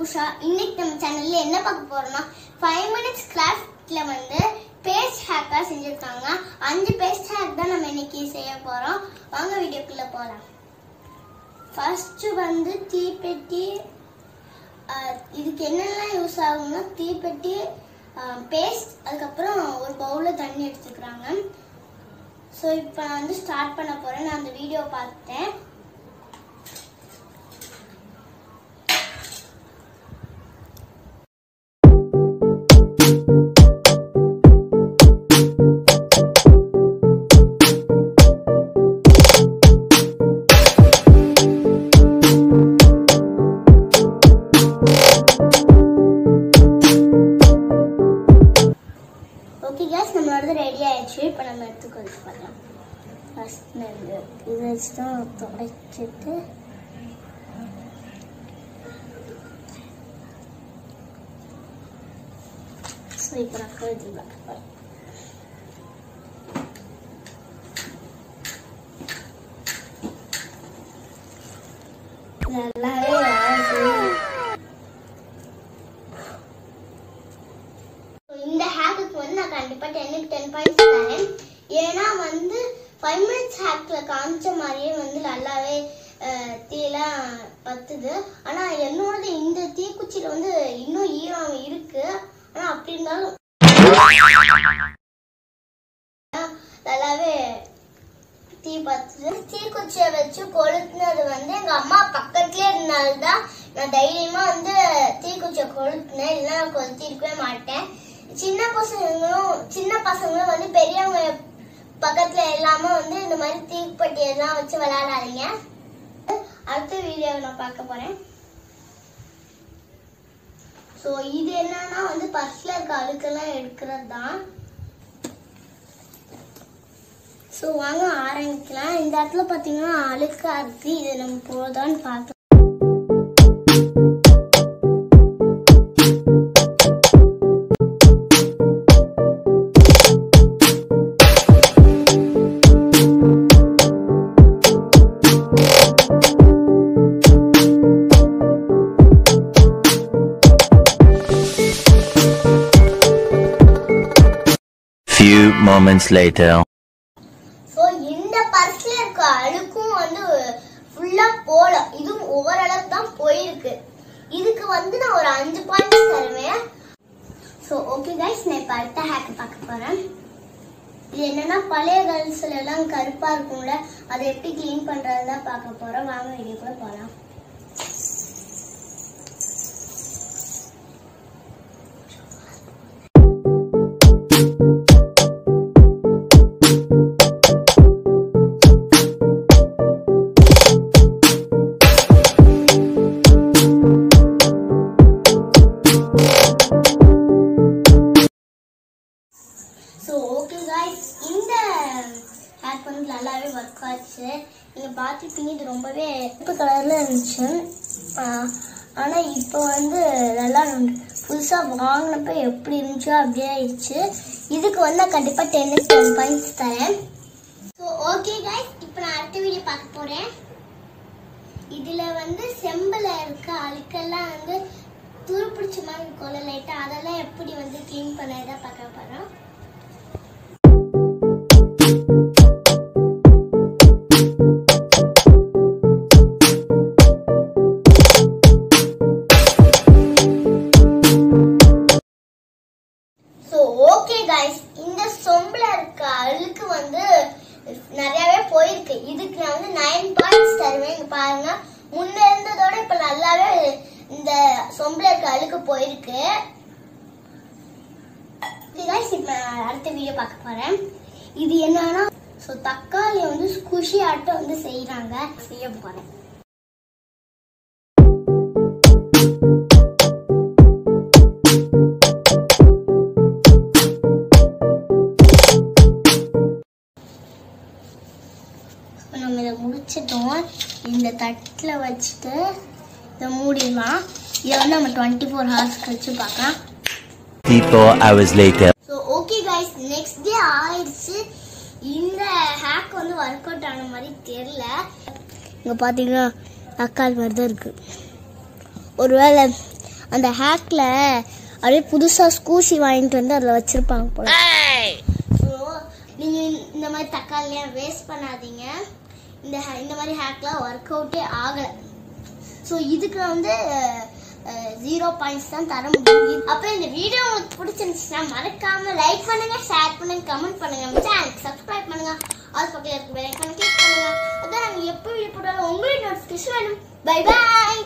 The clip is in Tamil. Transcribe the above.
உஷா இன்னைக்கு நம்ம சேனல்ல என்ன பார்க்க போறோம்னா ஃபைவ் மினிட்ஸ் கிராஃப்ட்ல வந்து பேஸ்ட் ஹேக்கா செஞ்சிருக்காங்க அஞ்சு பேஸ்ட் ஹேக் தான் நம்ம இன்னைக்கு செய்ய போறோம் வாங்க வீடியோக்குள்ள போலாம் ஃபர்ஸ்ட் வந்து தீப்பெட்டி ஆஹ், இதுக்கு என்னெல்லாம் யூஸ் ஆகும்னா தீப்பெட்டி பேஸ்ட் அதுக்கப்புறம் ஒரு பவுலில் தண்ணி எடுத்துக்கிறாங்க ஸோ இப்போ நான் வந்து ஸ்டார்ட் பண்ண போறேன் நான் அந்த வீடியோ பார்த்தேன் ஓகே கேஸ் நம்மளோடது ரெடி ஆயிடுச்சு இப்போ நம்ம எடுத்துக்க வச்சு பார்க்கலாம் ஃபர்ஸ்ட் இது இதை வச்சு தான் துடைச்சிட்டு ஸோ இப்போ நான் கழுதி பார்க்க நல்லாவே ஆகுது. இந்த ஹேக்குக்கு வந்து நான் கண்டிப்பா டென்னுக்கு டென் பாயிண்ட்ஸ் தரேன் ஏன்னா வந்து ஃபைவ் மினிட்ஸ் ஹேக்ல காமிச்ச மாதிரியே வந்து நல்லாவே அஹ், தீயெல்லாம் பத்துது ஆனா என்னோட இந்த தீக்குச்சியில வந்து இன்னும் ஈரம் இருக்கு ஆனா அப்படி இருந்தாலும் நல்லாவே தீ பத்துது தீக்குச்சியை வச்சு கொளுத்துனது வந்து எங்க அம்மா பக்கத்துலயே இருந்தனால்தான் நான் தைரியமா வந்து தீக்குச்சியை கொளுத்துனேன் இல்லைன்னா நான் கொளுத்திருக்கவே மாட்டேன் சின்ன பசங்களும் சின்ன பசங்களும் வந்து பெரியவங்க பக்கத்துல இல்லாம வந்து இந்த மாதிரி தீப்பெட்டி எல்லாம் வச்சு விளையாடாதீங்க அடுத்த வீடியோவை நான் பார்க்க போறேன் ஸோ இது என்னன்னா வந்து பர்ஸ்ல இருக்க அழுக்கெல்லாம் எடுக்கிறது தான் ஸோ வாங்க ஆரம்பிக்கலாம் இந்த இடத்துல பார்த்தீங்கன்னா அழுக்கா இருக்கு இது நம்ம போதான்னு பார்க்கலாம் Few moments later. ஸோ இந்த பர்ஸ்ல இருக்க அழுக்கும் வந்து ஃபுல்லா போல இதுவும் ஓரளவுக்கு தான் போயிருக்கு இதுக்கு வந்து நான் ஒரு அஞ்சு பாயிண்ட்ஸ் தருவேன் ஸோ ஓகே கைஸ் நான் இப்போ அடுத்த ஹேக் பார்க்க போறேன் இது என்னன்னா பழைய கேர்ள்ஸ்ல எல்லாம் கருப்பா இருக்கும்ல அதை எப்படி க்ளீன் பண்றது தான் பார்க்க போறோம் வாங்க வீடியோ கூட போகலாம் ஸோ ஓகே காய்ஸ் இந்த ஹேக் வந்து நல்லாவே ஒர்க் ஆச்சு நீங்கள் பார்த்துருப்பீங்க இது ரொம்பவே கருப்பு கலரில் இருந்துச்சு ஆனால் இப்போ வந்து நல்லா புதுசாக வாங்கினப்ப எப்படி இருந்துச்சோ அப்படியே ஆயிடுச்சு இதுக்கு வந்து நான் கண்டிப்பாக டென்னு டென் பாயிண்ட்ஸ் தரேன் ஸோ ஓகே காய்ஸ் இப்போ நான் அடுத்த வீடியோ பார்க்க போகிறேன் இதில் வந்து செம்பில் இருக்க அழுக்கெல்லாம் வந்து துருப்பிடிச்ச மாதிரி இருக்கும்ல லைட்டாக அதெல்லாம் எப்படி வந்து க்ளீன் பண்ணதான் பார்க்க போகிறோம் ஸோ ஓகே காய்ஸ் இந்த சொம்புல இருக்க அழுக்கு வந்து நிறையவே போயிருக்கு இதுக்கு நான் வந்து நைன் பாயிண்ட்ஸ் தருவேன் இங்க பாருங்க முன்ன இருந்ததோட இப்ப நல்லாவே இந்த சொம்புல இருக்க அழுக்கு போயிருக்கு guys, இப்ப நான் அடுத்த வீடியோ பார்க்க போறேன் இது என்னன்னா ஸோ தக்காளி வந்து குஷி ஆட்டம் வந்து செய்யறாங்க செய்ய போறேன் இப்ப நம்ம இதை முடிச்சிட்டோம் இந்த தட்டில் வச்சுட்டு இதை மூடிடலாம் இதை வந்து நம்ம டுவெண்ட்டி ஃபோர் ஹவர்ஸ் கழிச்சு பார்க்கலாம் 54 hours later. So okay guys next day ஆயிடுச்சு இந்த ஹேக் வந்து ஒர்க் அவுட் ஆன மாதிரி தெரியல இங்கே பார்த்தீங்கன்னா தக்காளி மாதிரி தான் இருக்கு ஒருவேளை அந்த ஹேக்கில் அப்படியே புதுசாக ஸ்கூஷி வாங்கிட்டு வந்து அதில் வச்சுருப்பாங்க போல ஸோ நீங்கள் இந்த மாதிரி தக்காளிலாம் வேஸ்ட் பண்ணாதீங்க இந்த ha- இந்த மாதிரி ஹேக்லாம் ஒர்க் அவுட்டே ஆகலை ஸோ இதுக்கு வந்து ஜீரோ பாயிண்ட்ஸ் தான் தர முடியும் அப்புறம் இந்த வீடியோ உங்களுக்கு பிடிச்சிருந்துச்சுன்னா மறக்காம லைக் பண்ணுங்க ஷேர் பண்ணுங்க கமெண்ட் பண்ணுங்க சேனலுக்கு சப்ஸ்கிரைப் பண்ணுங்க ஆல் பக்கத்தில் இருக்க பெல் ஐக்கான கிளிக் பண்ணுங்க அதான் நாங்கள் எப்போ வீடியோ போட்டாலும் உங்களுக்கு நோட்டிஃபிகேஷன் வேணும் பை பாய்